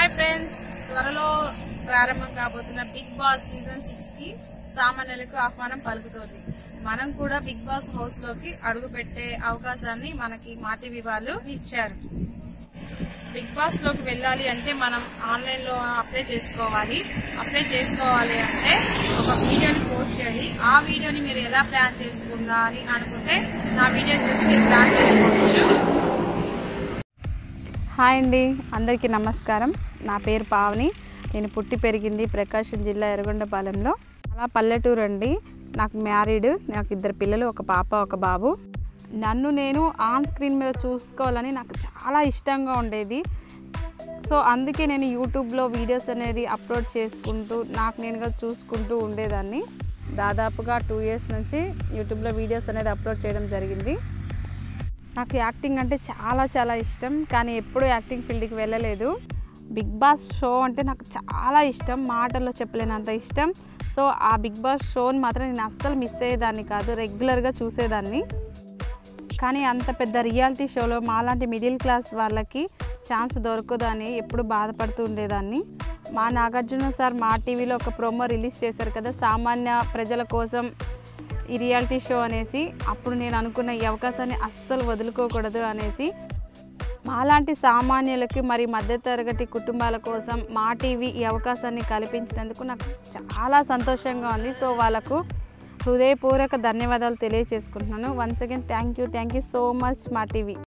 hi friends త్వరలో ప్రారంభం కాబోతున్న బిగ్ బాస్ సీజన్ సిక్స్ కి సామాన్యులకు ఆహ్వానం పలుకుతోంది మనం కూడా బిగ్ బాస్ హౌస్ లోకి అడుగు పెట్టే అవకాశాన్ని మనకి మా టీవీ వాళ్ళు ఇచ్చారు బిగ్ బాస్ లోకి వెళ్ళాలి అంటే మనం ఆన్లైన్ లో అప్లై చేసుకోవాలి అప్లై చేసుకోవాలి అంటే ఒక వీడియోని పోస్ట్ చేయాలి ఆ వీడియోని మీరు ఎలా ప్లాన్ చేసుకుందాలి అనుకుంటే నా వీడియో చూసి మీరు ప్లాన్ చేసుకోవచ్చు హాయ్ అండి అందరికీ నమస్కారం నా పేరు పావని నేను పుట్టి పెరిగింది ప్రకాశం జిల్లా ఎర్రగొండపాలెంలో అలా పల్లెటూరు అండి నాకు మ్యారీడ్ నాకు ఇద్దరు పిల్లలు ఒక పాప ఒక బాబు నన్ను నేను ఆన్ స్క్రీన్ మీద చూసుకోవాలని నాకు చాలా ఇష్టంగా ఉండేది సో అందుకే నేను యూట్యూబ్లో వీడియోస్ అనేది అప్లోడ్ చేసుకుంటూ నాకు నేనుగా చూసుకుంటూ ఉండేదాన్ని దాదాపుగా టూ ఇయర్స్ నుంచి యూట్యూబ్లో వీడియోస్ అనేది అప్లోడ్ చేయడం జరిగింది నాకు యాక్టింగ్ అంటే చాలా చాలా ఇష్టం కానీ ఎప్పుడూ యాక్టింగ్ ఫీల్డ్కి వెళ్ళలేదు బిగ్ బాస్ షో అంటే నాకు చాలా ఇష్టం మాటల్లో చెప్పలేనంత ఇష్టం సో ఆ బిగ్ బాస్ షోని మాత్రం నేను అస్సలు మిస్ అయ్యేదాన్ని కాదు రెగ్యులర్గా చూసేదాన్ని కానీ అంత పెద్ద రియాలిటీ షోలో మాలాంటి మిడిల్ క్లాస్ వాళ్ళకి ఛాన్స్ దొరకదని ఎప్పుడు బాధపడుతూ ఉండేదాన్ని మా నాగార్జున సార్ మా టీవీలో ఒక ప్రోమో రిలీజ్ చేశారు కదా సామాన్య ప్రజల కోసం ఈ రియాలిటీ షో అనేసి అప్పుడు నేను అనుకున్న ఈ అవకాశాన్ని అస్సలు వదులుకోకూడదు అనేసి మాలాంటి సామాన్యులకి మరి మధ్యతరగతి కుటుంబాల కోసం మా టీవీ ఈ అవకాశాన్ని కల్పించినందుకు నాకు చాలా సంతోషంగా ఉంది సో వాళ్ళకు హృదయపూర్వక ధన్యవాదాలు తెలియజేసుకుంటున్నాను once again thank you thank you so much Maa TV